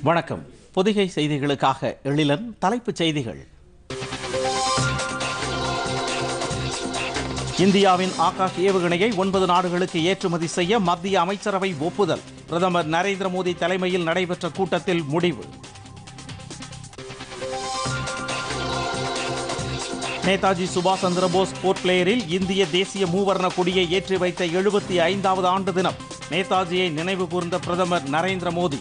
வணக்கம் பொதிகை செய்திகளுக்காக எழிலன் தலைப்புச் செய்திகள் இந்தியாவின் ஆகாஷ் ஏவுகணையை ஒன்பது நாடுகளுக்கு ஏற்றுமதி செய்ய மத்திய அமைச்சரவை ஒப்புதல் பிரதமர் நரேந்திர மோடி தலைமையில் நடைபெற்ற கூட்டத்தில் முடிவு நேதாஜி சுபாஷ் சந்திர போஸ் போர்ட் பிளேயரில் இந்திய தேசிய மூவர்ண கொடியை ஏற்றி வைத்த எழுபத்தி ஐந்தாவது ஆண்டு தினம் நேதாஜியை நினைவு கூர்ந்த பிரதமர் நரேந்திர மோடி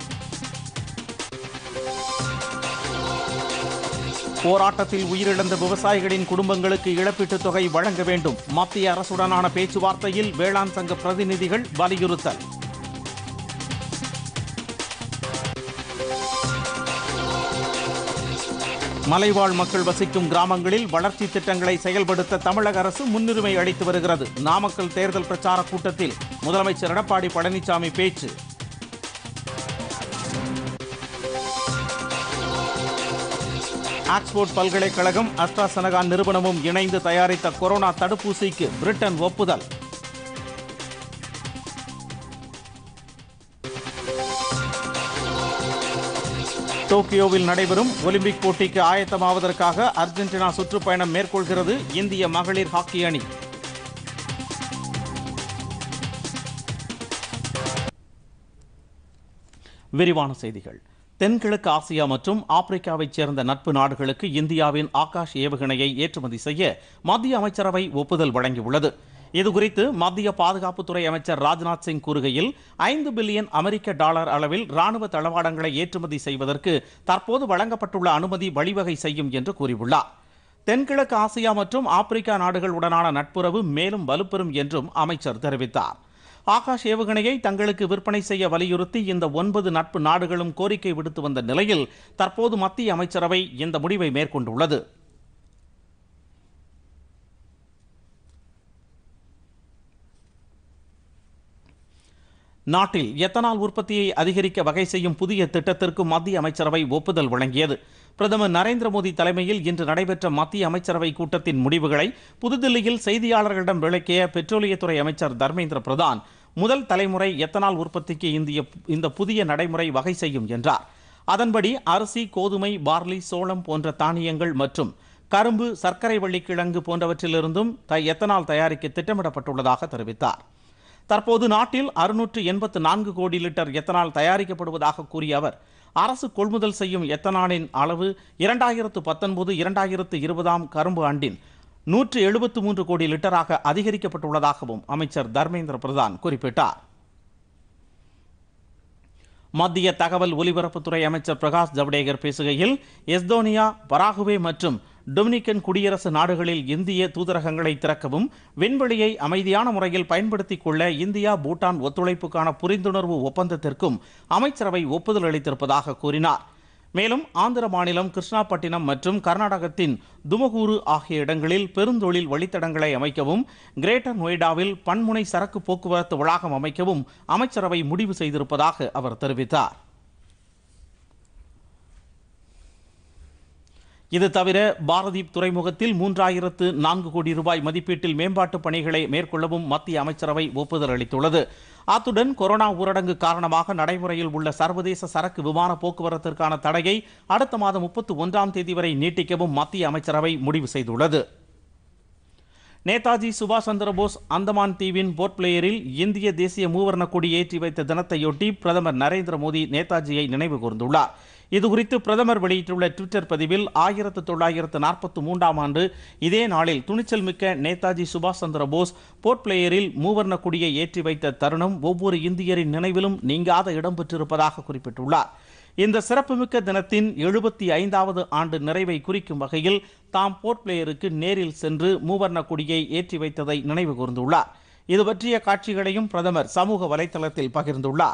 போராட்டத்தில் உயிரிழந்த விவசாயிகளின் குடும்பங்களுக்கு இழப்பீட்டுத் தொகை வழங்க வேண்டும் மத்திய அரசுடனான பேச்சுவார்த்தையில் வேளாண் சங்க பிரதிநிதிகள் வலியுறுத்தல் மலைவாழ் மக்கள் வசிக்கும் கிராமங்களில் வளர்ச்சி திட்டங்களை செயல்படுத்த தமிழக அரசு முன்னுரிமை அளித்து வருகிறது நாமக்கல் தேர்தல் பிரச்சார கூட்டத்தில் முதலமைச்சர் எடப்பாடி பழனிசாமி பேச்சு ஆக்ஸ்போர்ட் பல்கலைக்கழகம் அஸ்ட்ராசெனகா நிறுவனமும் இணைந்து தயாரித்த கொரோனா தடுப்பூசிக்கு பிரிட்டன் ஒப்புதல் டோக்கியோவில் நடைபெறும் ஒலிம்பிக் போட்டிக்கு ஆயத்தமாவதற்காக அர்ஜென்டினா சுற்றுப்பயணம் மேற்கொள்கிறது இந்திய மகளிர் ஹாக்கி அணி விரிவான செய்திகள் தென்கிழக்கு ஆசியா மற்றும் ஆப்பிரிக்காவைச் சேர்ந்த நட்பு நாடுகளுக்கு இந்தியாவின் ஆகாஷ் ஏவுகணையை ஏற்றுமதி செய்ய மத்திய அமைச்சரவை ஒப்புதல் வழங்கியுள்ளது இதுகுறித்து மத்திய பாதுகாப்புத்துறை அமைச்சர் ராஜ்நாத் சிங் கூறுகையில் ஐந்து பில்லியன் அமெரிக்க டாலர் அளவில் ராணுவ தளவாடங்களை ஏற்றுமதி செய்வதற்கு தற்போது வழங்கப்பட்டுள்ள அனுமதி வழிவகை செய்யும் என்று கூறியுள்ளார் தென்கிழக்கு ஆசியா மற்றும் ஆப்பிரிக்கா நாடுகளுடனான நட்புறவு மேலும் வலுப்பெறும் என்றும் அமைச்சர் தெரிவித்தார் ஆகாஷ் ஏவுகணையை தங்களுக்கு விற்பனை செய்ய வலியுறுத்தி இந்த ஒன்பது நட்பு நாடுகளும் கோரிக்கை விடுத்து வந்த நிலையில் தற்போது மத்திய அமைச்சரவை இந்த முடிவை மேற்கொண்டுள்ளது நாட்டில் எத்தனால் உற்பத்தியை அதிகரிக்க வகை செய்யும் புதிய திட்டத்திற்கு மத்திய அமைச்சரவை ஒப்புதல் வழங்கியது பிரதமர் நரேந்திர மோடி தலைமையில் இன்று நடைபெற்ற மத்திய அமைச்சரவை கூட்டத்தின் முடிவுகளை புதுதில்லியில் செய்தியாளர்களிடம் விளக்கிய பெட்ரோலியத்துறை அமைச்சர் தர்மேந்திர பிரதான் முதல் தலைமுறை எத்தனால் உற்பத்திக்கு இந்திய இந்த புதிய நடைமுறை வகை செய்யும் என்றார் அதன்படி அரிசி கோதுமை பார்லி சோளம் போன்ற தானியங்கள் மற்றும் கரும்பு சர்க்கரை வள்ளிக்கிழங்கு போன்றவற்றிலிருந்தும் த எத்தனால் தயாரிக்க திட்டமிடப்பட்டுள்ளதாக தெரிவித்தார் தற்போது நாட்டில் அறுநூற்று எண்பத்து நான்கு கோடி லிட்டர் எத்தனால் தயாரிக்கப்படுவதாக கூறிய அவர் அரசு கொள்முதல் செய்யும் எத்தனாலின் அளவு இரண்டாயிரத்து பத்தொன்பது இரண்டாயிரத்து இருபதாம் கரும்பு ஆண்டின் நூற்று எழுபத்து மூன்று கோடி லிட்டராக அதிகரிக்கப்பட்டுள்ளதாகவும் அமைச்சர் தர்மேந்திர பிரதான் குறிப்பிட்டார் மத்திய தகவல் ஒலிபரப்புத்துறை அமைச்சர் பிரகாஷ் ஜவடேகர் பேசுகையில் எஸ்தோனியா பராகுவே மற்றும் டொமினிக்கன் குடியரசு நாடுகளில் இந்திய தூதரகங்களை திறக்கவும் விண்வெளியை அமைதியான முறையில் பயன்படுத்திக் கொள்ள இந்தியா பூட்டான் ஒத்துழைப்புக்கான புரிந்துணர்வு ஒப்பந்தத்திற்கும் அமைச்சரவை ஒப்புதல் அளித்திருப்பதாக கூறினார் மேலும் ஆந்திர மாநிலம் கிருஷ்ணாப்பட்டினம் மற்றும் கர்நாடகத்தின் துமகூரு ஆகிய இடங்களில் பெருந்தொழில் வழித்தடங்களை அமைக்கவும் கிரேட்டர் நொய்டாவில் பன்முனை சரக்கு போக்குவரத்து வளாகம் அமைக்கவும் அமைச்சரவை முடிவு செய்திருப்பதாக அவர் தெரிவித்தார் இது தவிர பாரதீப் துறைமுகத்தில் மூன்றாயிரத்து நான்கு கோடி ரூபாய் மதிப்பீட்டில் மேம்பாட்டு பணிகளை மேற்கொள்ளவும் மத்திய அமைச்சரவை ஒப்புதல் அளித்துள்ளது அத்துடன் கொரோனா ஊரடங்கு காரணமாக நடைமுறையில் உள்ள சர்வதேச சரக்கு விமான போக்குவரத்திற்கான தடையை அடுத்த மாதம் முப்பத்தி ஒன்றாம் தேதி வரை நீட்டிக்கவும் மத்திய அமைச்சரவை முடிவு செய்துள்ளது நேதாஜி சுபாஷ் சந்திர போஸ் அந்தமான் தீவின் போர்ட் பிளேயரில் இந்திய தேசிய மூவர்ண கொடி ஏற்றி வைத்த தினத்தையொட்டி பிரதமர் நரேந்திர மோடி நேதாஜியை நினைவு கூர்ந்துள்ளார் இதுகுறித்து பிரதமர் வெளியிட்டுள்ள ட்விட்டர் பதிவில் ஆயிரத்து தொள்ளாயிரத்து நாற்பத்தி மூன்றாம் ஆண்டு இதே நாளில் துணிச்சல் மிக்க நேதாஜி சுபாஷ் சந்திர போஸ் போர்ட் பிளேயரில் மூவர்ண கொடியை ஏற்றி வைத்த தருணம் ஒவ்வொரு இந்தியரின் நினைவிலும் நீங்காத இடம் பெற்றிருப்பதாக குறிப்பிட்டுள்ளார் இந்த சிறப்புமிக்க தினத்தின் எழுபத்தி ஐந்தாவது ஆண்டு நிறைவை குறிக்கும் வகையில் தாம் போர்ட் பிளேயருக்கு நேரில் சென்று மூவர்ண கொடியை ஏற்றி வைத்ததை நினைவு கூர்ந்துள்ளார் இது பற்றிய காட்சிகளையும் பிரதமர் சமூக வலைதளத்தில் பகிர்ந்துள்ளார்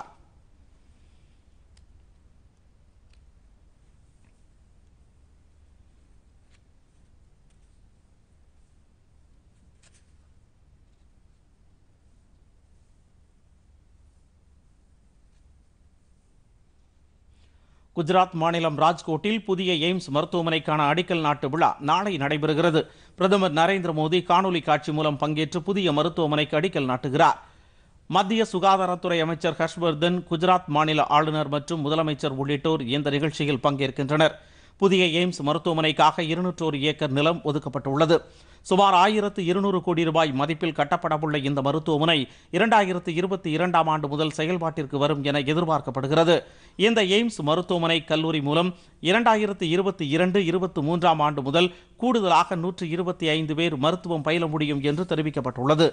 குஜராத் மாநிலம் ராஜ்கோட்டில் புதிய எய்ம்ஸ் மருத்துவமனைக்கான அடிக்கல் நாட்டு விழா நாளை நடைபெறுகிறது பிரதமர் நரேந்திர மோடி காணொலி காட்சி மூலம் பங்கேற்று புதிய மருத்துவமனைக்கு அடிக்கல் நாட்டுகிறார் மத்திய சுகாதாரத்துறை அமைச்சர் ஹர்ஷ்வர்தன் குஜராத் மாநில ஆளுநர் மற்றும் முதலமைச்சர் உள்ளிட்டோர் இந்த நிகழ்ச்சியில் பங்கேற்கின்றனர் புதிய எய்ம்ஸ் மருத்துவமனைக்காக இருநூற்றோரு ஏக்கர் நிலம் ஒதுக்கப்பட்டுள்ளது சுமார் ஆயிரத்து இருநூறு கோடி ரூபாய் மதிப்பில் கட்டப்படவுள்ள இந்த மருத்துவமனை இரண்டாயிரத்து இருபத்தி இரண்டாம் ஆண்டு முதல் செயல்பாட்டிற்கு வரும் என எதிர்பார்க்கப்படுகிறது இந்த எய்ம்ஸ் மருத்துவமனை கல்லூரி மூலம் இரண்டாயிரத்து இருபத்தி இரண்டு இருபத்தி மூன்றாம் ஆண்டு முதல் கூடுதலாக நூற்று இருபத்தி ஐந்து பேர் மருத்துவம் பயில முடியும் என்று தெரிவிக்கப்பட்டுள்ளது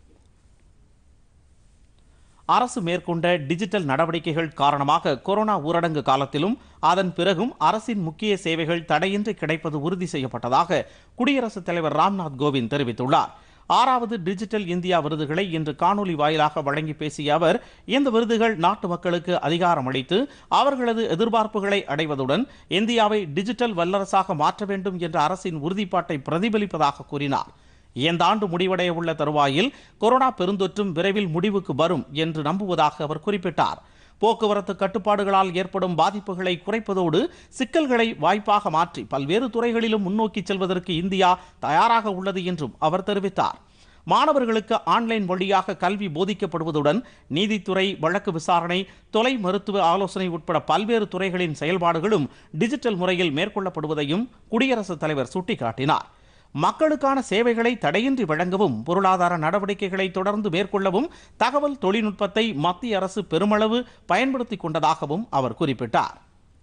அரசு மேற்கொண்ட டிஜிட்டல் நடவடிக்கைகள் காரணமாக கொரோனா ஊரடங்கு காலத்திலும் அதன் பிறகும் அரசின் முக்கிய சேவைகள் தடையின்றி கிடைப்பது உறுதி செய்யப்பட்டதாக குடியரசுத் தலைவர் ராம்நாத் கோவிந்த் தெரிவித்துள்ளார் ஆறாவது டிஜிட்டல் இந்தியா விருதுகளை இன்று காணொலி வாயிலாக வழங்கி பேசிய அவர் இந்த விருதுகள் நாட்டு மக்களுக்கு அதிகாரம் அளித்து அவர்களது எதிர்பார்ப்புகளை அடைவதுடன் இந்தியாவை டிஜிட்டல் வல்லரசாக மாற்ற வேண்டும் என்ற அரசின் உறுதிப்பாட்டை பிரதிபலிப்பதாக கூறினார் இந்த ஆண்டு முடிவடைய உள்ள தருவாயில் கொரோனா பெருந்தொற்றும் விரைவில் முடிவுக்கு வரும் என்று நம்புவதாக அவர் குறிப்பிட்டார் போக்குவரத்து கட்டுப்பாடுகளால் ஏற்படும் பாதிப்புகளை குறைப்பதோடு சிக்கல்களை வாய்ப்பாக மாற்றி பல்வேறு துறைகளிலும் முன்னோக்கி செல்வதற்கு இந்தியா தயாராக உள்ளது என்றும் அவர் தெரிவித்தார் மாணவர்களுக்கு ஆன்லைன் வழியாக கல்வி போதிக்கப்படுவதுடன் நீதித்துறை வழக்கு விசாரணை தொலை மருத்துவ ஆலோசனை உட்பட பல்வேறு துறைகளின் செயல்பாடுகளும் டிஜிட்டல் முறையில் மேற்கொள்ளப்படுவதையும் குடியரசுத் தலைவர் சுட்டிக்காட்டினார் மக்களுக்கான சேவைகளை தடையின்றி வழங்கவும் பொருளாதார நடவடிக்கைகளை தொடர்ந்து மேற்கொள்ளவும் தகவல் தொழில்நுட்பத்தை மத்திய அரசு பெருமளவு பயன்படுத்திக் கொண்டதாகவும் அவர் குறிப்பிட்டார்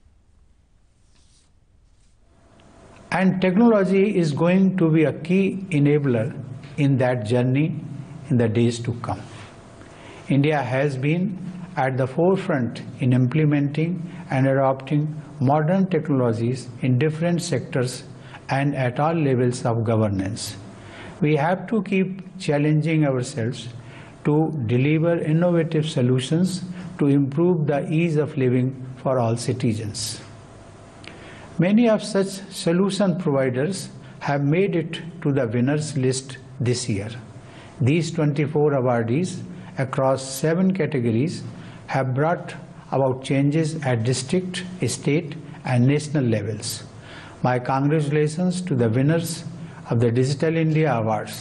And technology is going to be a key enabler in that journey in the days to come. India has been at the forefront in implementing and adopting modern technologies in different sectors and at all levels of governance. We have to keep challenging ourselves to deliver innovative solutions to improve the ease of living for all citizens. Many of such solution providers have made it to the winners list this year. These 24 awardees across seven categories have brought about changes at district, state, and national levels. My congratulations to the winners of the Digital India Awards.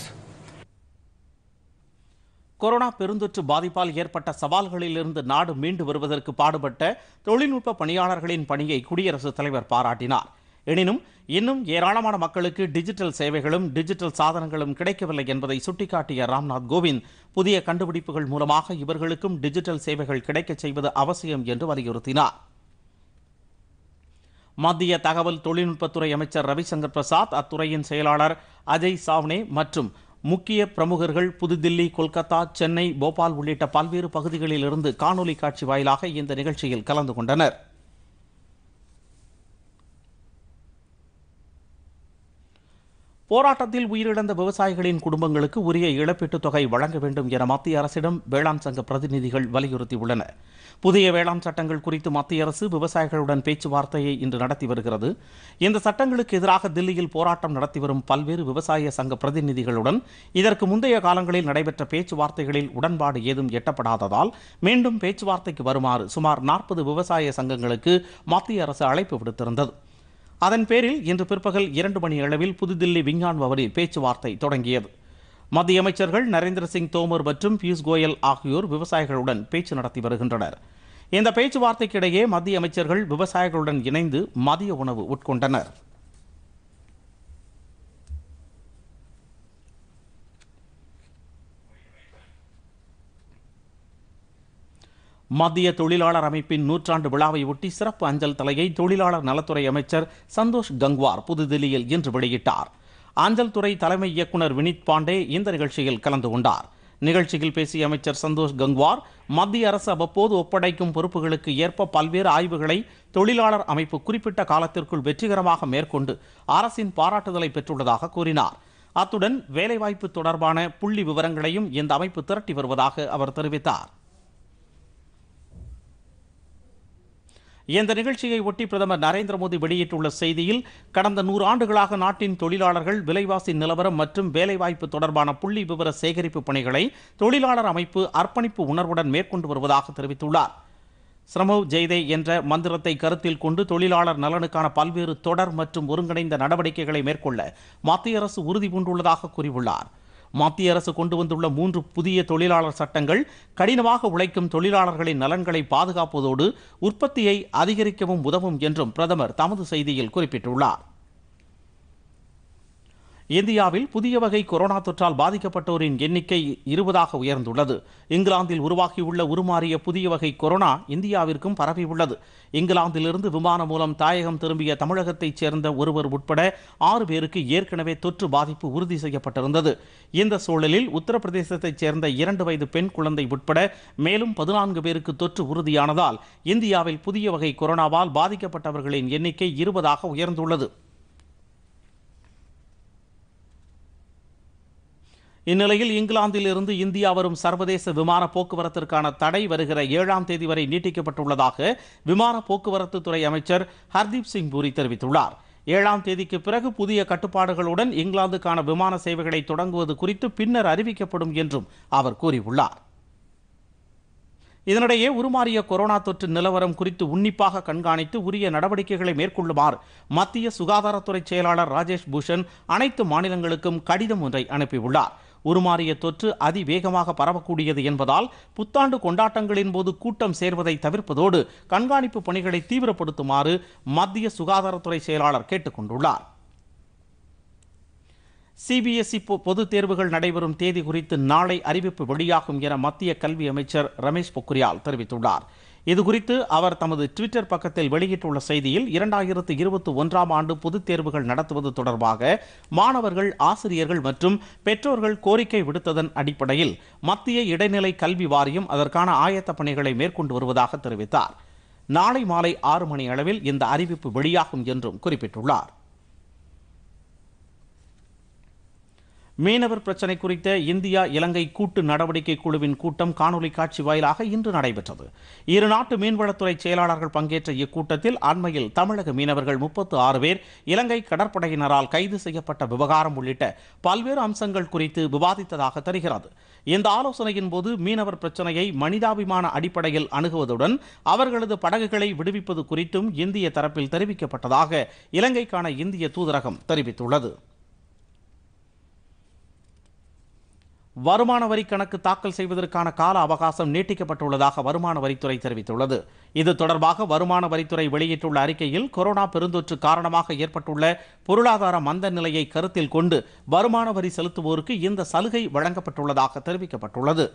Corona பெருந்தொற்று பாதிப்பால் ஏற்பட்ட சவால்களிலிருந்து நாடு மீண்டு வருவதற்கு பாடுபட்ட தொழில்நுட்ப பணியாளர்களின் பணியை குடியரசுத் தலைவர் பாராட்டினார் எனினும் இன்னும் ஏராளமான மக்களுக்கு டிஜிட்டல் சேவைகளும் டிஜிட்டல் சாதனங்களும் கிடைக்கவில்லை என்பதை சுட்டிக்காட்டிய ராம்நாத் கோவிந்த் புதிய கண்டுபிடிப்புகள் மூலமாக இவர்களுக்கும் டிஜிட்டல் சேவைகள் கிடைக்கச் செய்வது அவசியம் என்று வலியுறுத்தினார் மத்திய தகவல் தொழில்நுட்பத்துறை அமைச்சர் ரவிசங்கர் பிரசாத் அத்துறையின் செயலாளர் அஜய் சாவ்னே மற்றும் முக்கிய பிரமுகர்கள் புதுதில்லி கொல்கத்தா சென்னை போபால் உள்ளிட்ட பல்வேறு பகுதிகளில் இருந்து காணொலி காட்சி வாயிலாக இந்த நிகழ்ச்சியில் கலந்து கொண்டனர் போராட்டத்தில் உயிரிழந்த விவசாயிகளின் குடும்பங்களுக்கு உரிய இழப்பீட்டுத் தொகை வழங்க வேண்டும் என மத்திய அரசிடம் வேளாண் சங்க பிரதிநிதிகள் வலியுறுத்தியுள்ளனர் புதிய வேளாண் சட்டங்கள் குறித்து மத்திய அரசு விவசாயிகளுடன் பேச்சுவார்த்தையை இன்று நடத்தி வருகிறது இந்த சட்டங்களுக்கு எதிராக தில்லியில் போராட்டம் நடத்தி வரும் பல்வேறு விவசாய சங்க பிரதிநிதிகளுடன் இதற்கு முந்தைய காலங்களில் நடைபெற்ற பேச்சுவார்த்தைகளில் உடன்பாடு ஏதும் எட்டப்படாததால் மீண்டும் பேச்சுவார்த்தைக்கு வருமாறு சுமார் நாற்பது விவசாய சங்கங்களுக்கு மத்திய அரசு அழைப்பு விடுத்திருந்தது அதன் பேரில் இன்று பிற்பகல் இரண்டு மணி அளவில் புதுதில்லி விஞ்ஞான் பவனில் பேச்சுவார்த்தை தொடங்கியது மத்திய அமைச்சர்கள் நரேந்திர சிங் தோமர் மற்றும் பியூஷ் கோயல் ஆகியோர் விவசாயிகளுடன் பேச்சு நடத்தி வருகின்றனர் இந்த பேச்சுவார்த்தைக்கிடையே மத்திய அமைச்சர்கள் விவசாயிகளுடன் இணைந்து மதிய உணவு உட்கொண்டனர் மத்திய தொழிலாளர் அமைப்பின் நூற்றாண்டு விழாவை ஒட்டி சிறப்பு அஞ்சல் தலையை தொழிலாளர் நலத்துறை அமைச்சர் சந்தோஷ் கங்வார் புதுதில்லியில் இன்று வெளியிட்டார் அஞ்சல் துறை தலைமை இயக்குனர் வினித் பாண்டே இந்த நிகழ்ச்சியில் கலந்து கொண்டார் நிகழ்ச்சியில் பேசிய அமைச்சர் சந்தோஷ் கங்வார் மத்திய அரசு அவ்வப்போது ஒப்படைக்கும் பொறுப்புகளுக்கு ஏற்ப பல்வேறு ஆய்வுகளை தொழிலாளர் அமைப்பு குறிப்பிட்ட காலத்திற்குள் வெற்றிகரமாக மேற்கொண்டு அரசின் பாராட்டுதலை பெற்றுள்ளதாக கூறினார் அத்துடன் வேலைவாய்ப்பு தொடர்பான புள்ளி விவரங்களையும் இந்த அமைப்பு திரட்டி வருவதாக அவர் தெரிவித்தார் இந்த நிகழ்ச்சியை ஒட்டி பிரதமர் நரேந்திர மோடி வெளியிட்டுள்ள செய்தியில் கடந்த நூறு ஆண்டுகளாக நாட்டின் தொழிலாளர்கள் விலைவாசி நிலவரம் மற்றும் வேலைவாய்ப்பு தொடர்பான புள்ளி விவர சேகரிப்பு பணிகளை தொழிலாளர் அமைப்பு அர்ப்பணிப்பு உணர்வுடன் மேற்கொண்டு வருவதாக தெரிவித்துள்ளார் சிரமவ் ஜெய்தே என்ற மந்திரத்தை கருத்தில் கொண்டு தொழிலாளர் நலனுக்கான பல்வேறு தொடர் மற்றும் ஒருங்கிணைந்த நடவடிக்கைகளை மேற்கொள்ள மத்திய அரசு உறுதி பூண்டுள்ளதாக கூறியுள்ளார் மத்திய அரசு கொண்டு வந்துள்ள மூன்று புதிய தொழிலாளர் சட்டங்கள் கடினமாக உழைக்கும் தொழிலாளர்களின் நலன்களை பாதுகாப்பதோடு உற்பத்தியை அதிகரிக்கவும் உதவும் என்றும் பிரதமர் தமது செய்தியில் குறிப்பிட்டுள்ளார் இந்தியாவில் புதிய வகை கொரோனா தொற்றால் பாதிக்கப்பட்டோரின் எண்ணிக்கை இருபதாக உயர்ந்துள்ளது இங்கிலாந்தில் உருவாகியுள்ள உருமாறிய புதிய வகை கொரோனா இந்தியாவிற்கும் பரவியுள்ளது இங்கிலாந்திலிருந்து விமானம் மூலம் தாயகம் திரும்பிய தமிழகத்தைச் சேர்ந்த ஒருவர் உட்பட ஆறு பேருக்கு ஏற்கனவே தொற்று பாதிப்பு உறுதி செய்யப்பட்டிருந்தது இந்த சூழலில் உத்தரப்பிரதேசத்தைச் சேர்ந்த இரண்டு வயது பெண் குழந்தை உட்பட மேலும் பதினான்கு பேருக்கு தொற்று உறுதியானதால் இந்தியாவில் புதிய வகை கொரோனாவால் பாதிக்கப்பட்டவர்களின் எண்ணிக்கை இருபதாக உயர்ந்துள்ளது இந்நிலையில் இங்கிலாந்தில் இருந்து இந்தியா வரும் சர்வதேச விமான போக்குவரத்திற்கான தடை வருகிற ஏழாம் தேதி வரை நீட்டிக்கப்பட்டுள்ளதாக விமான போக்குவரத்து துறை அமைச்சர் ஹர்தீப் சிங் பூரி தெரிவித்துள்ளார் ஏழாம் தேதிக்கு பிறகு புதிய கட்டுப்பாடுகளுடன் இங்கிலாந்துக்கான விமான சேவைகளை தொடங்குவது குறித்து பின்னர் அறிவிக்கப்படும் என்றும் அவர் கூறியுள்ளார் இதனிடையே உருமாறிய கொரோனா தொற்று நிலவரம் குறித்து உன்னிப்பாக கண்காணித்து உரிய நடவடிக்கைகளை மேற்கொள்ளுமாறு மத்திய சுகாதாரத்துறை செயலாளர் ராஜேஷ் பூஷன் அனைத்து மாநிலங்களுக்கும் கடிதம் ஒன்றை அனுப்பியுள்ளார் உருமாறிய தொற்று அதிவேகமாக பரவக்கூடியது என்பதால் புத்தாண்டு கொண்டாட்டங்களின் போது கூட்டம் சேர்வதை தவிர்ப்பதோடு கண்காணிப்பு பணிகளை தீவிரப்படுத்துமாறு மத்திய சுகாதாரத்துறை செயலாளர் கேட்டுக் கொண்டுள்ளார் சிபிஎஸ்இ பொதுத் தேர்வுகள் நடைபெறும் தேதி குறித்து நாளை அறிவிப்பு வெளியாகும் என மத்திய கல்வி அமைச்சர் ரமேஷ் பொக்ரியால் தெரிவித்துள்ளார் இதுகுறித்து அவர் தமது ட்விட்டர் பக்கத்தில் வெளியிட்டுள்ள செய்தியில் இரண்டாயிரத்து இருபத்தி ஒன்றாம் ஆண்டு பொதுத் தேர்வுகள் நடத்துவது தொடர்பாக மாணவர்கள் ஆசிரியர்கள் மற்றும் பெற்றோர்கள் கோரிக்கை விடுத்ததன் அடிப்படையில் மத்திய இடைநிலை கல்வி வாரியம் அதற்கான ஆயத்த பணிகளை மேற்கொண்டு வருவதாக தெரிவித்தார் நாளை மாலை ஆறு மணி அளவில் இந்த அறிவிப்பு வெளியாகும் என்றும் குறிப்பிட்டுள்ளார் மீனவர் பிரச்சினை குறித்த இந்தியா இலங்கை கூட்டு நடவடிக்கை குழுவின் கூட்டம் காணொலி காட்சி வாயிலாக இன்று நடைபெற்றது இரு நாட்டு மீன்வளத்துறை செயலாளர்கள் பங்கேற்ற இக்கூட்டத்தில் அண்மையில் தமிழக மீனவர்கள் முப்பத்து ஆறு பேர் இலங்கை கடற்படையினரால் கைது செய்யப்பட்ட விவகாரம் உள்ளிட்ட பல்வேறு அம்சங்கள் குறித்து விவாதித்ததாக தெரிகிறது இந்த ஆலோசனையின் போது மீனவர் பிரச்சனையை மனிதாபிமான அடிப்படையில் அணுகுவதுடன் அவர்களது படகுகளை விடுவிப்பது குறித்தும் இந்திய தரப்பில் தெரிவிக்கப்பட்டதாக இலங்கைக்கான இந்திய தூதரகம் தெரிவித்துள்ளது வருமான வரி கணக்கு தாக்கல் செய்வதற்கான கால அவகாசம் நீட்டிக்கப்பட்டுள்ளதாக வருமான வரித்துறை தெரிவித்துள்ளது இது தொடர்பாக வருமான வரித்துறை வெளியிட்டுள்ள அறிக்கையில் கொரோனா பெருந்தொற்று காரணமாக ஏற்பட்டுள்ள பொருளாதார மந்த நிலையை கருத்தில் கொண்டு வருமான வரி செலுத்துவோருக்கு இந்த சலுகை வழங்கப்பட்டுள்ளதாக தெரிவிக்கப்பட்டுள்ளது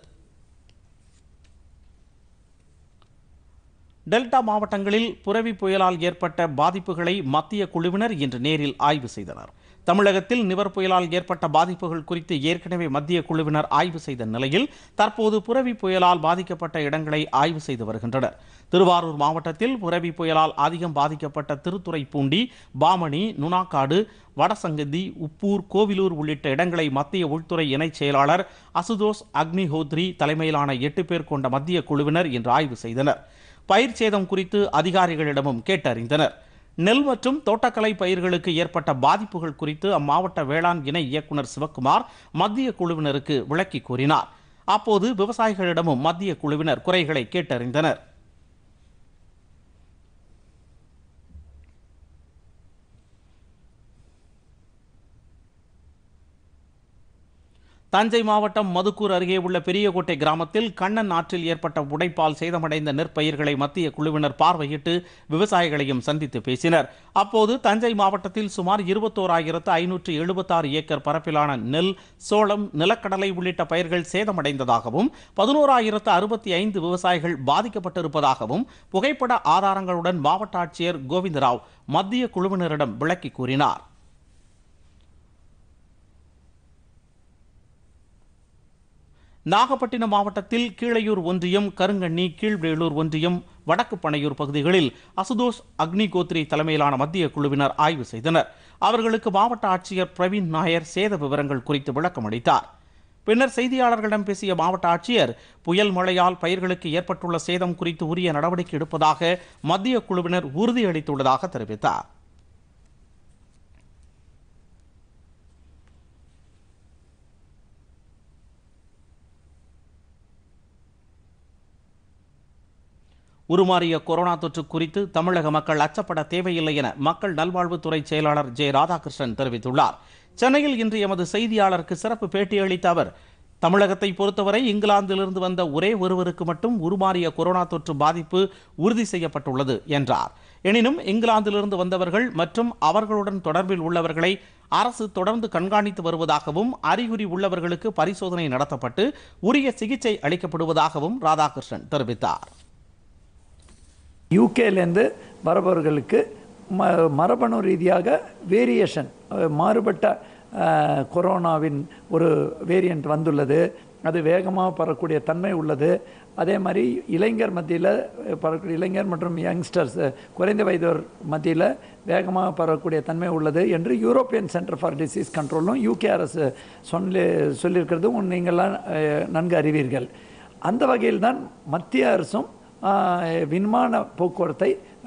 டெல்டா மாவட்டங்களில் புரவி புயலால் ஏற்பட்ட பாதிப்புகளை மத்திய குழுவினர் இன்று நேரில் ஆய்வு செய்தனர் தமிழகத்தில் நிவர் புயலால் ஏற்பட்ட பாதிப்புகள் குறித்து ஏற்கனவே மத்திய குழுவினர் ஆய்வு செய்த நிலையில் தற்போது புரவி புயலால் பாதிக்கப்பட்ட இடங்களை ஆய்வு செய்து வருகின்றனர் திருவாரூர் மாவட்டத்தில் புரவி புயலால் அதிகம் பாதிக்கப்பட்ட திருத்துறைப்பூண்டி பாமணி நுணாக்காடு வடசங்கதி உப்பூர் கோவிலூர் உள்ளிட்ட இடங்களை மத்திய உள்துறை இணைச் செயலாளர் அசுதோஸ் அக்னிஹோத்ரி தலைமையிலான எட்டு பேர் கொண்ட மத்திய குழுவினர் இன்று ஆய்வு செய்தனர் பயிர் சேதம் குறித்து அதிகாரிகளிடமும் கேட்டறிந்தனர் நெல் மற்றும் தோட்டக்கலை பயிர்களுக்கு ஏற்பட்ட பாதிப்புகள் குறித்து அம்மாவட்ட வேளாண் இணை இயக்குநர் சிவக்குமார் மத்திய குழுவினருக்கு விளக்கி கூறினார் அப்போது விவசாயிகளிடமும் மத்திய குழுவினர் குறைகளை கேட்டறிந்தனர் தஞ்சை மாவட்டம் மதுக்கூர் அருகே உள்ள பெரியகோட்டை கிராமத்தில் கண்ணன் ஆற்றில் ஏற்பட்ட உடைப்பால் சேதமடைந்த நெற்பயிர்களை மத்திய குழுவினர் பார்வையிட்டு விவசாயிகளையும் சந்தித்து பேசினர் அப்போது தஞ்சை மாவட்டத்தில் சுமார் இருபத்தோராயிரத்து ஐநூற்று எழுபத்தாறு ஏக்கர் பரப்பிலான நெல் சோளம் நிலக்கடலை உள்ளிட்ட பயிர்கள் சேதமடைந்ததாகவும் பதினோராயிரத்து அறுபத்தி ஐந்து விவசாயிகள் பாதிக்கப்பட்டிருப்பதாகவும் புகைப்பட ஆதாரங்களுடன் மாவட்ட ஆட்சியர் கோவிந்தராவ் மத்திய குழுவினரிடம் விளக்கி கூறினார் நாகப்பட்டினம் மாவட்டத்தில் கீழையூர் ஒன்றியம் கருங்கண்ணி கீழ்வேளூர் ஒன்றியம் வடக்கு பனையூர் பகுதிகளில் அசுதோஷ் அக்னிகோத்ரி தலைமையிலான மத்திய குழுவினர் ஆய்வு செய்தனர் அவர்களுக்கு மாவட்ட ஆட்சியர் பிரவீன் நாயர் சேத விவரங்கள் குறித்து விளக்கம் அளித்தார் பின்னர் செய்தியாளர்களிடம் பேசிய மாவட்ட ஆட்சியர் புயல் மழையால் பயிர்களுக்கு ஏற்பட்டுள்ள சேதம் குறித்து உரிய நடவடிக்கை எடுப்பதாக மத்திய குழுவினர் உறுதியளித்துள்ளதாக தெரிவித்தார் உருமாறிய கொரோனா தொற்று குறித்து தமிழக மக்கள் அச்சப்பட தேவையில்லை என மக்கள் நல்வாழ்வுத்துறை செயலாளர் ஜெ ராதாகிருஷ்ணன் தெரிவித்துள்ளார் சென்னையில் இன்று எமது செய்தியாளருக்கு சிறப்பு பேட்டியளித்த அவர் தமிழகத்தை பொறுத்தவரை இங்கிலாந்திலிருந்து வந்த ஒரே ஒருவருக்கு மட்டும் உருமாறிய கொரோனா தொற்று பாதிப்பு உறுதி செய்யப்பட்டுள்ளது என்றார் எனினும் இங்கிலாந்திலிருந்து வந்தவர்கள் மற்றும் அவர்களுடன் தொடர்பில் உள்ளவர்களை அரசு தொடர்ந்து கண்காணித்து வருவதாகவும் அறிகுறி உள்ளவர்களுக்கு பரிசோதனை நடத்தப்பட்டு உரிய சிகிச்சை அளிக்கப்படுவதாகவும் ராதாகிருஷ்ணன் தெரிவித்தார் யூகேலேருந்து வரவர்களுக்கு ம மரபணு ரீதியாக வேரியேஷன் மாறுபட்ட அஹ், கொரோனாவின் ஒரு வேரியண்ட் வந்துள்ளது அது வேகமாக பரக்கூடிய தன்மை உள்ளது அதே மாதிரி இளைஞர் மத்தியில் பரக்கூடிய இளைஞர் மற்றும் யங்ஸ்டர்ஸ் குறைந்த வயதோர் மத்தியில் வேகமாக பரவக்கூடிய தன்மை உள்ளது என்று யூரோப்பியன் சென்டர் ஃபார் டிசீஸ் கண்ட்ரோலும் யூகே அரசு சொல்லி சொல்லியிருக்கிறதும் நீங்கள்லாம் அஹ், நன்கு அறிவீர்கள் அந்த வகையில் தான் மத்திய அரசும் ஆஹ், விமான போக்குவரத்தை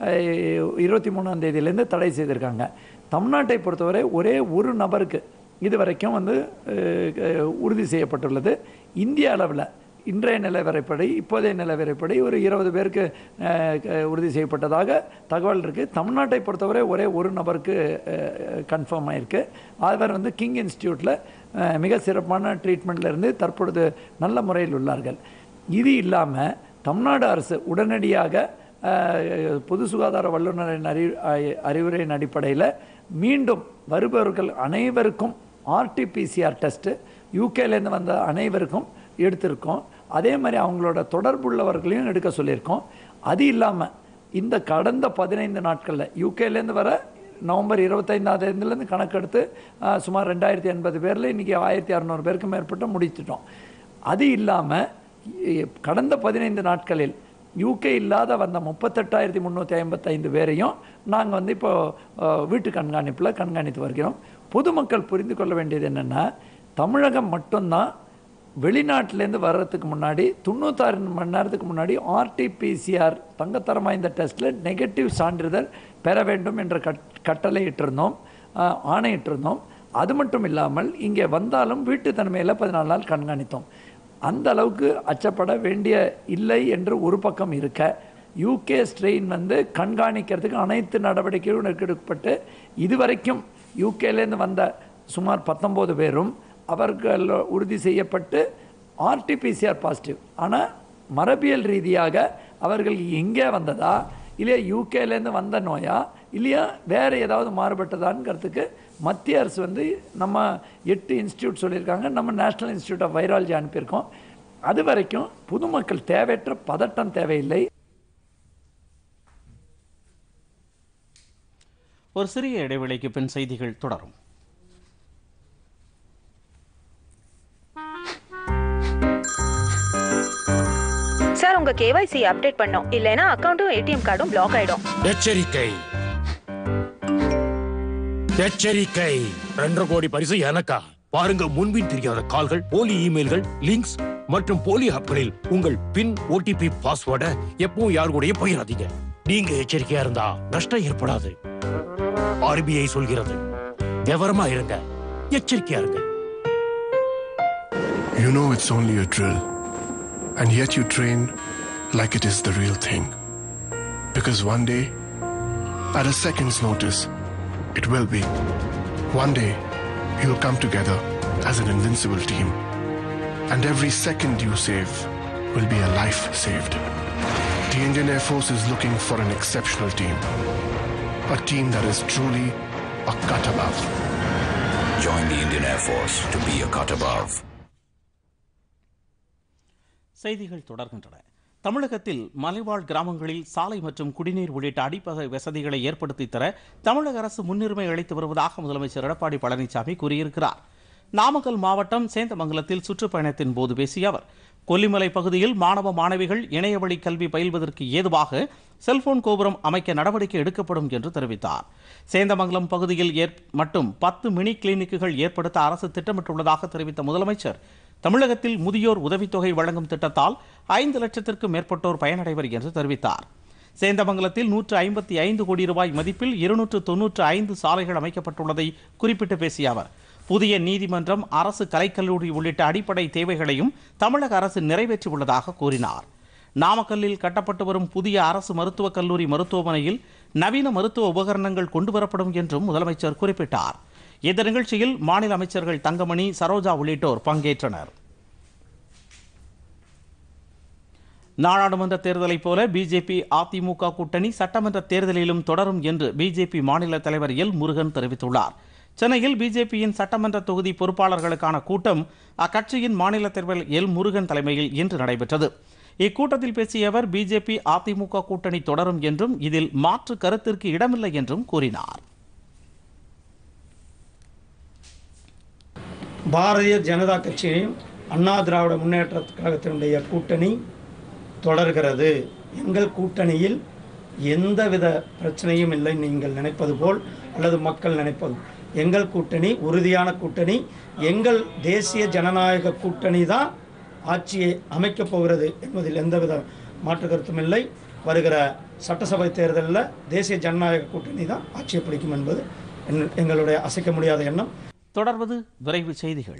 இருபத்தி மூணாம் தேதியிலேருந்து தடை செய்திருக்காங்க தமிழ்நாட்டை பொறுத்தவரை ஒரே ஒரு நபருக்கு இது வரைக்கும் வந்து அஹ், அஹ், உறுதி செய்யப்பட்டுள்ளது இந்திய அளவில் இன்றைய நிலவரைப்படி இப்போதைய நிலவரைப்படி ஒரு இருபது பேருக்கு அஹ், க- உறுதி செய்யப்பட்டதாக தகவல் இருக்குது தமிழ்நாட்டை பொறுத்தவரை ஒரே ஒரு நபருக்கு கன்ஃபார்ம் ஆயிருக்கு அவர் வந்து கிங் இன்ஸ்டியூட்டில் மிக சிறப்பான ட்ரீட்மெண்ட்ல இருந்து தற்பொழுது நல்ல முறையில் உள்ளார்கள் இது இல்லாமல் தமிழ்நாடு அரசு உடனடியாக அஹ், பொது சுகாதார வல்லுநரின் அறி அ- அறிவுரையின் அடிப்படையில் மீண்டும் வருபவர்கள் அனைவருக்கும் ஆர்டிபிசிஆர் டெஸ்ட்டு யூகேலேருந்து வந்த அனைவருக்கும் எடுத்திருக்கோம் அதே மாதிரி அவங்களோட தொடர்புள்ளவர்களையும் எடுக்க சொல்லியிருக்கோம் அது இல்லாமல் இந்த கடந்த பதினைந்து நாட்களில் யூகேலேருந்து வர நவம்பர் இருபத்தைந்தாம் தேதியிலேருந்து கணக்கெடுத்து அஹ், சுமார் ரெண்டாயிரத்தி எண்பது பேரில் இன்றைக்கி ஆயிரத்தி அறநூறு பேருக்கு மேற்பட்ட முடிச்சிட்டோம் அது இல்லாமல் கடந்த பதினைந்து நாட்களில் யூகே இல்லாத வந்த முப்பத்தெட்டாயிரத்தி முந்நூற்றி ஐம்பத்தைந்து பேரையும் நாங்கள் வந்து இப்போ அஹ், வீட்டு கண்காணிப்பில் கண்காணித்து வருகிறோம் பொதுமக்கள் புரிந்து கொள்ள வேண்டியது என்னென்னா தமிழகம் மட்டும்தான் வெளிநாட்டிலேருந்து வர்றதுக்கு முன்னாடி தொண்ணூத்தாறு மணி நேரத்துக்கு முன்னாடி ஆர்டிபிசிஆர் தங்கத்தரம் வாய்ந்த டெஸ்ட்டில் நெகட்டிவ் சான்றிதழ் பெற வேண்டும் என்ற கட் கட்டளை இட்டிருந்தோம் ஆஹ், ஆணையிட்டிருந்தோம் அது மட்டும் இல்லாமல் இங்கே வந்தாலும் வீட்டு தனிமையில் பதினாலு நாள் கண்காணித்தோம் அந்த அளவுக்கு அச்சப்பட வேண்டிய இல்லை என்று ஒரு பக்கம் இருக்க யூகே ஸ்ட்ரெயின் வந்து கண்காணிக்கிறதுக்கு அனைத்து நடவடிக்கைகளும் எடுக்கப்பட்டு இதுவரைக்கும் யூகேலேருந்து வந்த சுமார் பத்தொம்போது பேரும் அவர்கள் உறுதி செய்யப்பட்டு ஆர்டிபிசிஆர் பாசிட்டிவ் ஆனால் மரபியல் ரீதியாக அவர்கள் எங்கே வந்ததா இல்லையா யூகேலேருந்து வந்த நோயா இல்லையா வேறு ஏதாவது மாறுபட்டதாங்கிறதுக்கு மத்திய அரசு வந்து நம்ம எட்டு இன்ஸ்டியூட் சொல்லியிருக்காங்க நம்ம நேஷ்னல் இன்ஸ்டியூட் ஆஃப் வைராலஜி அனுப்பியிருக்கோம் அது வரைக்கும் பொதுமக்கள் தேவையற்ற பதட்டம் தேவையில்லை ஒரு சிறிய இடைவெளிக்கு பின் செய்திகள் தொடரும் சார் உங்க கேவைசி அப்டேட் பண்ணோம் இல்லைன்னா அக்கவுண்ட்டும் ஏடிஎம் கார்டும் பிளாக் ஆயிடும் எச்சரிக்கை எச்சரிக்கை ரெண்டரை கோடி பரிசு எனக்கா பாருங்க முன்பின் தெரியாத கால்கள் போலி இமெயில்கள் லிங்க்ஸ் மற்றும் போலி ஆப்களில் உங்கள் பின் ஓடிபி பாஸ்வேர்டை எப்பவும் யார் கூடயும் பகிராதீங்க நீங்க எச்சரிக்கையா இருந்தா நஷ்டம் ஏற்படாது ஆர்பிஐ சொல்கிறது விவரமா இருங்க எச்சரிக்கையா இருங்க You know it's only a drill, and yet you train like it is the real thing. Because one day, at a second's notice, it will be. One day, you'll come together as an invincible team, and every second you save will be a life saved. The Indian Air Force is looking for an exceptional team, a team that is truly a cut above. Join the Indian Air Force to be a cut above. செய்திகள் தொடர்கின்றன தமிழகத்தில் மலைவாழ் கிராமங்களில் சாலை மற்றும் குடிநீர் உள்ளிட்ட அடிப்படை வசதிகளை ஏற்படுத்தி தர தமிழக அரசு முன்னுரிமை அளித்து வருவதாக முதலமைச்சர் எடப்பாடி பழனிசாமி கூறியிருக்கிறார் நாமக்கல் மாவட்டம் சேந்தமங்கலத்தில் சுற்றுப்பயணத்தின் போது பேசிய அவர் கொல்லிமலை பகுதியில் மாணவ மாணவிகள் இணையவழி கல்வி பயில்வதற்கு ஏதுவாக செல்போன் கோபுரம் அமைக்க நடவடிக்கை எடுக்கப்படும் என்று தெரிவித்தார் சேந்தமங்கலம் பகுதியில் ஏற் மட்டும் பத்து மினி கிளினிக்குகள் ஏற்படுத்த அரசு திட்டமிட்டுள்ளதாக தெரிவித்த முதலமைச்சர் தமிழகத்தில் முதியோர் உதவித்தொகை வழங்கும் திட்டத்தால் ஐந்து லட்சத்திற்கும் மேற்பட்டோர் பயனடைவர் என்று தெரிவித்தார் சேந்தமங்கலத்தில் நூற்று ஐம்பத்தி ஐந்து கோடி ரூபாய் மதிப்பில் இருநூற்று தொன்னூற்று ஐந்து சாலைகள் அமைக்கப்பட்டுள்ளதை குறிப்பிட்டு பேசிய அவர் புதிய நீதிமன்றம் அரசு கலைக்கல்லூரி உள்ளிட்ட அடிப்படை தேவைகளையும் தமிழக அரசு நிறைவேற்றியுள்ளதாக கூறினார் நாமக்கல்லில் கட்டப்பட்டு வரும் புதிய அரசு மருத்துவக் கல்லூரி மருத்துவமனையில் நவீன மருத்துவ உபகரணங்கள் கொண்டுவரப்படும் என்றும் முதலமைச்சர் குறிப்பிட்டார் இந்த நிகழ்ச்சியில் மாநில அமைச்சர்கள் தங்கமணி சரோஜா உள்ளிட்டோர் பங்கேற்றனர் நாடாளுமன்ற தேர்தலைப் போல பிஜேபி அதிமுக கூட்டணி சட்டமன்ற தேர்தலிலும் தொடரும் என்று பிஜேபி மாநில தலைவர் எல் முருகன் தெரிவித்துள்ளார் சென்னையில் பிஜேபியின் சட்டமன்ற தொகுதி பொறுப்பாளர்களுக்கான கூட்டம் அக்கட்சியின் மாநில தலைவர் எல் முருகன் தலைமையில் இன்று நடைபெற்றது இக்கூட்டத்தில் பேசிய அவர் பிஜேபி அதிமுக கூட்டணி தொடரும் என்றும் இதில் மாற்று கருத்திற்கு இடமில்லை என்றும் கூறினார் பாரதிய ஜனதா கட்சியையும் அண்ணா திராவிட முன்னேற்ற கழகத்தினுடைய கூட்டணி தொடர்கிறது எங்கள் கூட்டணியில் எந்தவித பிரச்சனையும் இல்லை நீங்கள் நினைப்பது போல் அல்லது மக்கள் நினைப்பது எங்கள் கூட்டணி உறுதியான கூட்டணி எங்கள் தேசிய ஜனநாயக கூட்டணி தான் ஆட்சியை அமைக்கப் போகிறது என்பதில் எந்தவித மாற்று கருத்தும் இல்லை வருகிற சட்டசபை தேர்தலில் தேசிய ஜனநாயக கூட்டணி தான் ஆட்சியை பிடிக்கும் என்பது என்- எங்களுடைய அசைக்க முடியாத எண்ணம் தொடர்வது விரைவு செய்திகள்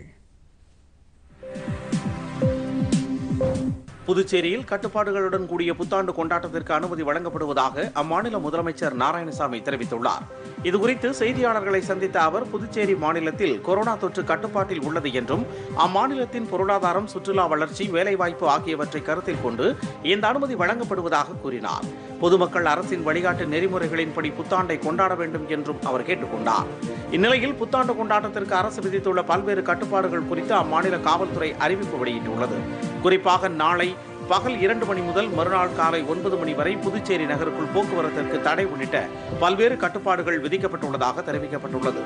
புதுச்சேரியில் கட்டுப்பாடுகளுடன் கூடிய புத்தாண்டு கொண்டாட்டத்திற்கு அனுமதி வழங்கப்படுவதாக அம்மாநில முதலமைச்சர் நாராயணசாமி தெரிவித்துள்ளார் இதுகுறித்து செய்தியாளர்களை சந்தித்த அவர் புதுச்சேரி மாநிலத்தில் கொரோனா தொற்று கட்டுப்பாட்டில் உள்ளது என்றும் அம்மாநிலத்தின் பொருளாதாரம் சுற்றுலா வளர்ச்சி வேலைவாய்ப்பு ஆகியவற்றை கருத்தில் கொண்டு இந்த அனுமதி வழங்கப்படுவதாக கூறினார் பொதுமக்கள் அரசின் வழிகாட்டு நெறிமுறைகளின்படி புத்தாண்டை கொண்டாட வேண்டும் என்றும் அவர் கேட்டுக்கொண்டார் இந்நிலையில் புத்தாண்டு கொண்டாட்டத்திற்கு அரசு விதித்துள்ள பல்வேறு கட்டுப்பாடுகள் குறித்து அம்மாநில காவல்துறை அறிவிப்பு வெளியிட்டுள்ளது குறிப்பாக நாளை பகல் இரண்டு மணி முதல் மறுநாள் காலை ஒன்பது மணி வரை புதுச்சேரி நகருக்குள் போக்குவரத்திற்கு தடை உள்ளிட்ட பல்வேறு கட்டுப்பாடுகள் விதிக்கப்பட்டுள்ளதாக தெரிவிக்கப்பட்டுள்ளது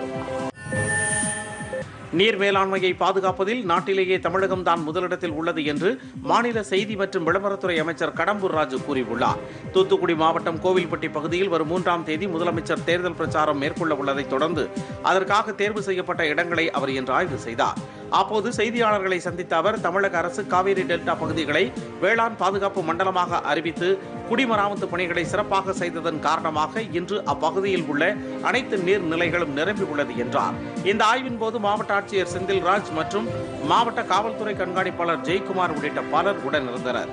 நீர் மேலாண்மையை பாதுகாப்பதில் நாட்டிலேயே தமிழகம் தான் முதலிடத்தில் உள்ளது என்று மாநில செய்தி மற்றும் விளம்பரத்துறை அமைச்சர் கடம்பூர் ராஜு கூறியுள்ளார் தூத்துக்குடி மாவட்டம் கோவில்பட்டி பகுதியில் வரும் மூன்றாம் தேதி முதலமைச்சர் தேர்தல் பிரச்சாரம் மேற்கொள்ள உள்ளதைத் தொடர்ந்து அதற்காக தேர்வு செய்யப்பட்ட இடங்களை அவர் இன்று ஆய்வு செய்தார் அப்போது செய்தியாளர்களை சந்தித்த அவர் தமிழக அரசு காவிரி டெல்டா பகுதிகளை வேளாண் பாதுகாப்பு மண்டலமாக அறிவித்து குடிமராமத்து பணிகளை சிறப்பாக செய்ததன் காரணமாக இன்று அப்பகுதியில் உள்ள அனைத்து நீர்நிலைகளும் நிரம்பி உள்ளது என்றார் இந்த ஆய்வின் போது மாவட்ட ஆட்சியர் செந்தில்ராஜ் மற்றும் மாவட்ட காவல்துறை கண்காணிப்பாளர் ஜெயக்குமார் உள்ளிட்ட பலர் உடனிருந்தனர்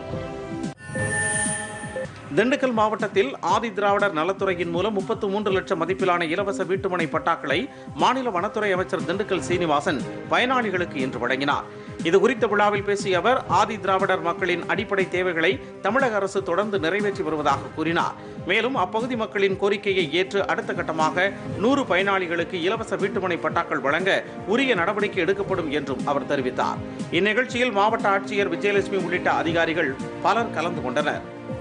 திண்டுக்கல் மாவட்டத்தில் ஆதி திராவிடர் நலத்துறையின் மூலம் முப்பத்து மூன்று லட்சம் மதிப்பிலான இலவச வீட்டுமனை பட்டாக்களை மாநில வனத்துறை அமைச்சர் திண்டுக்கல் சீனிவாசன் பயனாளிகளுக்கு இன்று வழங்கினார் இது குறித்த விழாவில் பேசிய அவர் ஆதி திராவிடர் மக்களின் அடிப்படை தேவைகளை தமிழக அரசு தொடர்ந்து நிறைவேற்றி வருவதாக கூறினார் மேலும் அப்பகுதி மக்களின் கோரிக்கையை ஏற்று அடுத்த கட்டமாக நூறு பயனாளிகளுக்கு இலவச வீட்டுமனை பட்டாக்கள் வழங்க உரிய நடவடிக்கை எடுக்கப்படும் என்றும் அவர் தெரிவித்தார் இந்நிகழ்ச்சியில் மாவட்ட ஆட்சியர் விஜயலட்சுமி உள்ளிட்ட அதிகாரிகள் பலர் கலந்து கொண்டனர்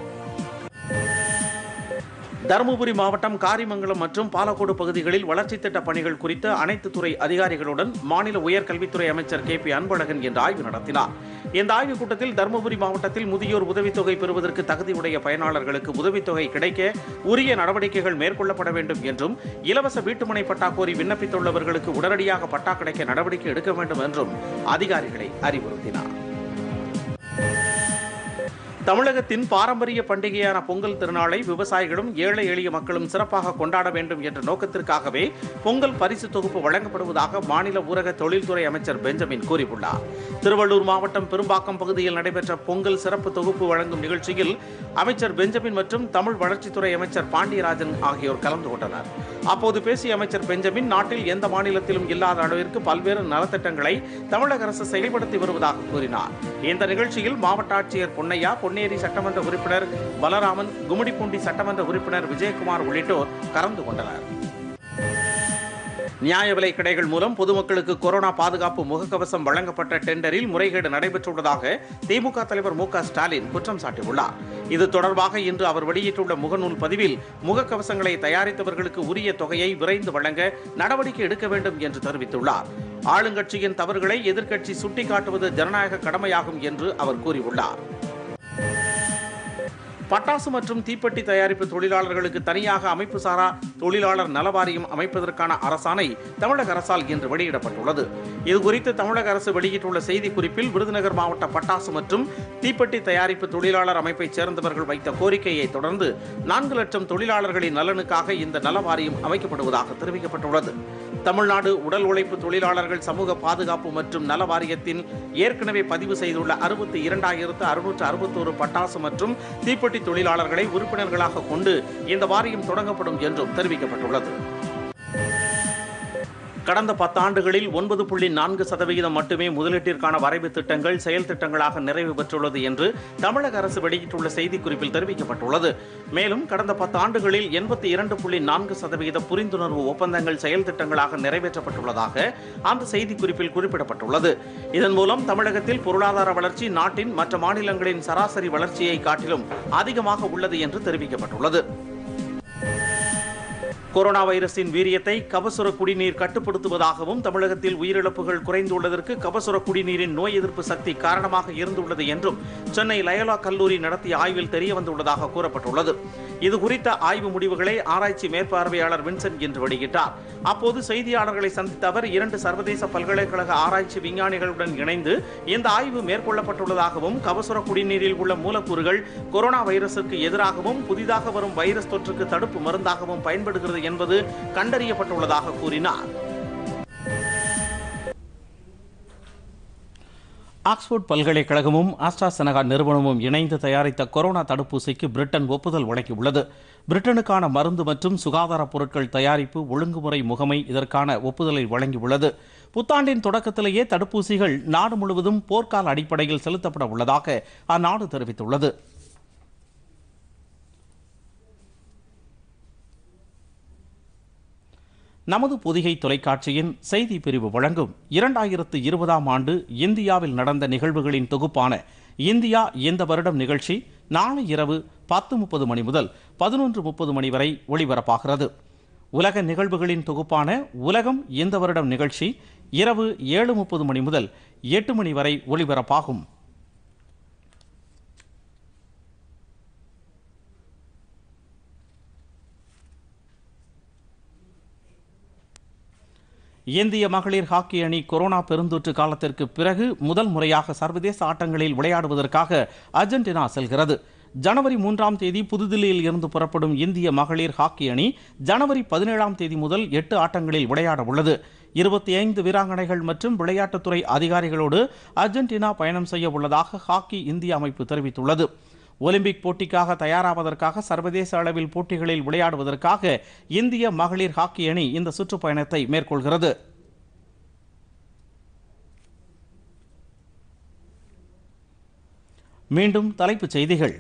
தருமபுரி மாவட்டம் காரிமங்கலம் மற்றும் பாலக்கோடு பகுதிகளில் வளர்ச்சித் திட்ட பணிகள் குறித்து அனைத்து துறை அதிகாரிகளுடன் மாநில உயர்கல்வித்துறை அமைச்சர் கே பி அன்பழகன் இன்று ஆய்வு நடத்தினார் இந்த ஆய்வுக் கூட்டத்தில் தருமபுரி மாவட்டத்தில் முதியோர் உதவித்தொகை பெறுவதற்கு தகுதியுடைய பயனாளர்களுக்கு உதவித்தொகை கிடைக்க உரிய நடவடிக்கைகள் மேற்கொள்ளப்பட வேண்டும் என்றும் இலவச வீட்டுமனை பட்டா கோரி விண்ணப்பித்துள்ளவர்களுக்கு உடனடியாக பட்டா கிடைக்க நடவடிக்கை எடுக்க வேண்டும் என்றும் அதிகாரிகளை அறிவுறுத்தினார் தமிழகத்தின் பாரம்பரிய பண்டிகையான பொங்கல் திருநாளை விவசாயிகளும் ஏழை எளிய மக்களும் சிறப்பாக கொண்டாட வேண்டும் என்ற நோக்கத்திற்காகவே பொங்கல் பரிசு தொகுப்பு வழங்கப்படுவதாக மாநில ஊரக தொழில்துறை அமைச்சர் பெஞ்சமின் கூறியுள்ளார் திருவள்ளூர் மாவட்டம் பெரும்பாக்கம் பகுதியில் நடைபெற்ற பொங்கல் சிறப்பு தொகுப்பு வழங்கும் நிகழ்ச்சியில் அமைச்சர் பெஞ்சமின் மற்றும் தமிழ் வளர்ச்சித்துறை அமைச்சர் பாண்டியராஜன் ஆகியோர் கலந்து கொண்டனர் அப்போது பேசிய அமைச்சர் பெஞ்சமின் நாட்டில் எந்த மாநிலத்திலும் இல்லாத அளவிற்கு பல்வேறு நலத்திட்டங்களை தமிழக அரசு செயல்படுத்தி வருவதாக கூறினார் இந்த நிகழ்ச்சியில் மாவட்ட ஆட்சியர் பொன்னையா பொன்னேரி சட்டமன்ற உறுப்பினர் பலராமன் கும்மிடிப்பூண்டி சட்டமன்ற உறுப்பினர் விஜயகுமார் உள்ளிட்டோர் கலந்து கொண்டனர் நியாய விலை கடைகள் மூலம் பொதுமக்களுக்கு கொரோனா பாதுகாப்பு முகக்கவசம் வழங்கப்பட்ட டெண்டரில் முறைகேடு நடைபெற்றுள்ளதாக திமுக தலைவர் மு க ஸ்டாலின் குற்றம் சாட்டியுள்ளார் இது தொடர்பாக இன்று அவர் வெளியிட்டுள்ள முகநூல் பதிவில் முகக்கவசங்களை தயாரித்தவர்களுக்கு உரிய தொகையை விரைந்து வழங்க நடவடிக்கை எடுக்க வேண்டும் என்று தெரிவித்துள்ளார் ஆளுங்கட்சியின் தவறுகளை எதிர்க்கட்சி சுட்டிக்காட்டுவது ஜனநாயக கடமையாகும் என்று அவர் கூறியுள்ளார் பட்டாசு மற்றும் தீப்பெட்டி தயாரிப்பு தொழிலாளர்களுக்கு தனியாக அமைப்பு சாரா தொழிலாளர் நல வாரியம் அமைப்பதற்கான அரசாணை தமிழக அரசால் இன்று வெளியிடப்பட்டுள்ளது இதுகுறித்து தமிழக அரசு வெளியிட்டுள்ள செய்திக்குறிப்பில் விருதுநகர் மாவட்ட பட்டாசு மற்றும் தீப்பெட்டி தயாரிப்பு தொழிலாளர் அமைப்பைச் சேர்ந்தவர்கள் வைத்த கோரிக்கையை தொடர்ந்து நான்கு லட்சம் தொழிலாளர்களின் நலனுக்காக இந்த நல வாரியம் அமைக்கப்படுவதாக தெரிவிக்கப்பட்டுள்ளது தமிழ்நாடு உடல் உழைப்பு தொழிலாளர்கள் சமூக பாதுகாப்பு மற்றும் நல வாரியத்தின் ஏற்கனவே பதிவு செய்துள்ள அறுபத்தி இரண்டாயிரத்து அறுநூற்று அறுபத்தோரு பட்டாசு மற்றும் தீப்பெட்டி தொழிலாளர்களை உறுப்பினர்களாக கொண்டு இந்த வாரியம் தொடங்கப்படும் என்றும் தெரிவிக்கப்பட்டுள்ளது கடந்த பத்தாண்டுகளில் ஒன்பது புள்ளி நான்கு சதவிகிதம் மட்டுமே முதலீட்டிற்கான வரைவு திட்டங்கள் செயல் திட்டங்களாக நிறைவு பெற்றுள்ளது என்று தமிழக அரசு வெளியிட்டுள்ள செய்திக்குறிப்பில் தெரிவிக்கப்பட்டுள்ளது மேலும் கடந்த பத்தாண்டுகளில் எண்பத்தி இரண்டு புள்ளி நான்கு சதவிகித புரிந்துணர்வு ஒப்பந்தங்கள் செயல் திட்டங்களாக நிறைவேற்றப்பட்டுள்ளதாக அந்த செய்திக்குறிப்பில் குறிப்பிடப்பட்டுள்ளது இதன் மூலம் தமிழகத்தில் பொருளாதார வளர்ச்சி நாட்டின் மற்ற மாநிலங்களின் சராசரி வளர்ச்சியை காட்டிலும் அதிகமாக உள்ளது என்று தெரிவிக்கப்பட்டுள்ளது கொரோனா வைரஸின் வீரியத்தை கபசுர குடிநீர் கட்டுப்படுத்துவதாகவும் தமிழகத்தில் உயிரிழப்புகள் குறைந்துள்ளதற்கு கபசுர குடிநீரின் நோய் எதிர்ப்பு சக்தி காரணமாக இருந்துள்ளது என்றும் சென்னை லயோலா கல்லூரி நடத்திய ஆய்வில் தெரியவந்துள்ளதாக கூறப்பட்டுள்ளது இது குறித்த ஆய்வு முடிவுகளை ஆராய்ச்சி மேற்பார்வையாளர் வின்சென்ட் இன்று வெளியிட்டார் அப்போது செய்தியாளர்களை சந்தித்த அவர் இரண்டு சர்வதேச பல்கலைக்கழக ஆராய்ச்சி விஞ்ஞானிகளுடன் இணைந்து இந்த ஆய்வு மேற்கொள்ளப்பட்டுள்ளதாகவும் கபசுர குடிநீரில் உள்ள மூலக்கூறுகள் கொரோனா வைரசுக்கு எதிராகவும் புதிதாக வரும் வைரஸ் தொற்றுக்கு தடுப்பு மருந்தாகவும் பயன்படுகிறது என்பது கண்டறியப்பட்டுள்ளதாக கூறினார் ஆக்ஸ்போர்ட் பல்கலைக்கழகமும் ஆஸ்ட்ராசெனகா நிறுவனமும் இணைந்து தயாரித்த கொரோனா தடுப்பூசிக்கு பிரிட்டன் ஒப்புதல் வழங்கியுள்ளது பிரிட்டனுக்கான மருந்து மற்றும் சுகாதார பொருட்கள் தயாரிப்பு ஒழுங்குமுறை முகமை இதற்கான ஒப்புதலை வழங்கியுள்ளது புத்தாண்டின் தொடக்கத்திலேயே தடுப்பூசிகள் நாடு முழுவதும் போர்க்கால அடிப்படையில் செலுத்தப்பட உள்ளதாக அந்நாடு தெரிவித்துள்ளது நமது பொதிகை தொலைக்காட்சியின் செய்தி பிரிவு வழங்கும் இரண்டாயிரத்து இருபதாம் ஆண்டு இந்தியாவில் நடந்த நிகழ்வுகளின் தொகுப்பான இந்தியா இந்த வருடம் நிகழ்ச்சி நாளை இரவு பத்து முப்பது மணி முதல் பதினொன்று முப்பது மணி வரை ஒளிபரப்பாகிறது உலக நிகழ்வுகளின் தொகுப்பான உலகம் இந்த வருடம் நிகழ்ச்சி இரவு ஏழு முப்பது மணி முதல் எட்டு மணி வரை ஒளிபரப்பாகும் இந்திய மகளிர் ஹாக்கி அணி கொரோனா பெருந்தொற்று காலத்திற்கு பிறகு முதல் முறையாக சர்வதேச ஆட்டங்களில் விளையாடுவதற்காக அர்ஜென்டினா செல்கிறது ஜனவரி மூன்றாம் தேதி புதுதில்லியில் இருந்து புறப்படும் இந்திய மகளிர் ஹாக்கி அணி ஜனவரி பதினேழாம் தேதி முதல் எட்டு ஆட்டங்களில் விளையாட உள்ளது இருபத்தி ஐந்து வீராங்கனைகள் மற்றும் விளையாட்டுத்துறை அதிகாரிகளோடு அர்ஜென்டினா பயணம் செய்ய உள்ளதாக ஹாக்கி இந்திய அமைப்பு தெரிவித்துள்ளது ஒலிம்பிக் போட்டிக்காக தயாராவதற்காக சர்வதேச அளவில் போட்டிகளில் விளையாடுவதற்காக இந்திய மகளிர் ஹாக்கி அணி இந்த சுற்றுப்பயணத்தை மேற்கொள்கிறது மீண்டும் தலைப்புச் செய்திகள்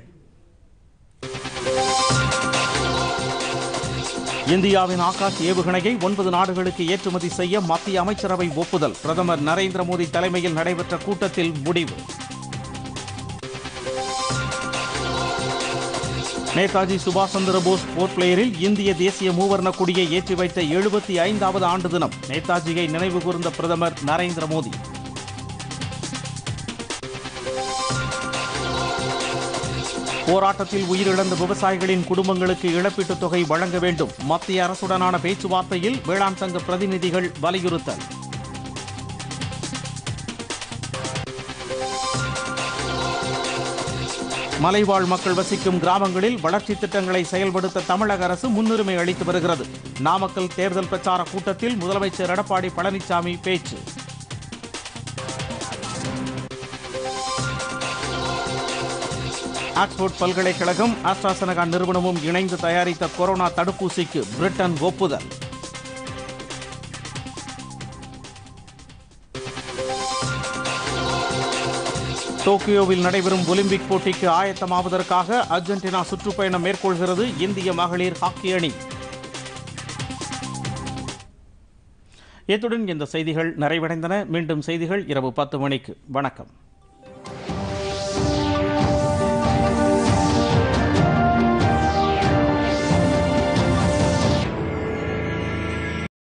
இந்தியாவின் ஆகாஷ் ஏவுகணையை ஒன்பது நாடுகளுக்கு ஏற்றுமதி செய்ய மத்திய அமைச்சரவை ஒப்புதல் பிரதமர் நரேந்திர மோடி தலைமையில் நடைபெற்ற கூட்டத்தில் முடிவு நேதாஜி சுபாஷ் சந்திர போஸ் போர்ட் பிளேயரில் இந்திய தேசிய மூவர்ண கொடியை ஏற்றி வைத்த எழுபத்தி ஐந்தாவது ஆண்டு தினம் நேதாஜியை நினைவு கூர்ந்த பிரதமர் நரேந்திர மோடி போராட்டத்தில் உயிரிழந்த விவசாயிகளின் குடும்பங்களுக்கு இழப்பீட்டுத் தொகை வழங்க வேண்டும் மத்திய அரசுடனான பேச்சுவார்த்தையில் வேளாண் சங்க பிரதிநிதிகள் வலியுறுத்தல் மலைவாழ் மக்கள் வசிக்கும் கிராமங்களில் வளர்ச்சித் திட்டங்களை செயல்படுத்த தமிழக அரசு முன்னுரிமை அளித்து வருகிறது நாமக்கல் தேர்தல் பிரச்சார கூட்டத்தில் முதலமைச்சர் எடப்பாடி பழனிசாமி பேச்சு ஆக்ஸ்போர்ட் பல்கலைக்கழகம் ஆஸ்ட்ராசெனகா நிறுவனமும் இணைந்து தயாரித்த கொரோனா தடுப்பூசிக்கு பிரிட்டன் ஒப்புதல் டோக்கியோவில் நடைபெறும் ஒலிம்பிக் போட்டிக்கு ஆயத்தமாவதற்காக அர்ஜென்டினா சுற்றுப்பயணம் மேற்கொள்கிறது இந்திய மகளிர் ஹாக்கி அணி இத்துடன் இந்த செய்திகள் நிறைவடைந்தன மீண்டும் செய்திகள் இரவு பத்து மணிக்கு வணக்கம்